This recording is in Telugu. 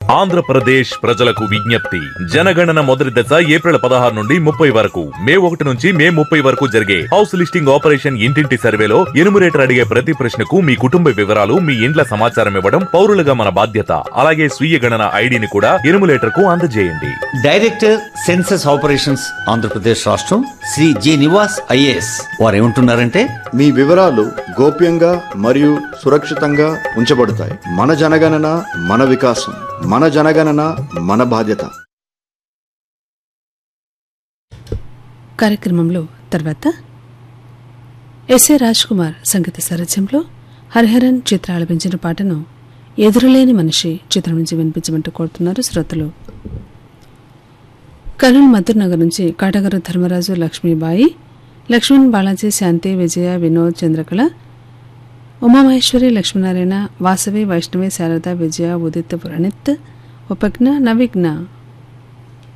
ఆంధ్రప్రదేశ్ ప్రజలకు విజ్ఞప్తి జనగణన మొదటి దశ ఏప్రిల్ పదహారు నుండి ముప్పై వరకు మే ఒకటి నుంచి మే ముప్పై వరకు జరిగే హౌస్ లిస్టింగ్ ఆపరేషన్ ఇంటింటి సర్వేలో ఎనుమరేటర్ అడిగే ప్రతి ప్రశ్నకు మీ కుటుంబ వివరాలు మీ ఇండ్ల సమాచారం ఇవ్వడం పౌరులుగా మన బాధ్యత అలాగే స్వీయ గణన ఐడిని కూడా ఎనుమరేటర్ కు అందజేయండి డైరెక్టర్ సెన్సస్ ఆపరేషన్స్ ఆంధ్రప్రదేశ్ రాష్ట్రం శ్రీ జి నివాస్ ఐఏఎస్ వారు ఏమంటున్నారంటే మీ వివరాలు గోప్యంగా మరియు సురక్షితంగా ఉంచబడతాయి మన జనగణన మన వికాసం మన జనగణన మన బాధ్యత కార్యక్రమంలో తర్వాత ఎస్ఏ రాజ్ కుమార్ సంగీత సారథ్యంలో హరిహరన్ చిత్ర ఆలపించిన పాటను ఎదురులేని మనిషి చిత్రం నుంచి వినిపించమంటూ కోరుతున్నారు శ్రోతలు కర్నూలు మధుర్ నగర్ నుంచి కాటగారు ధర్మరాజు లక్ష్మీబాయి లక్ష్మణ్ బాలాజీ శాంతి విజయ వినోద్ చంద్రకళ ఉమామహేశ్వరి లక్ష్మీనారాయణ వాసవి వైష్ణవి శారద విజయ ఉదిత్ ప్రణిత్ ఉపజ్ఞ నవిఘ్న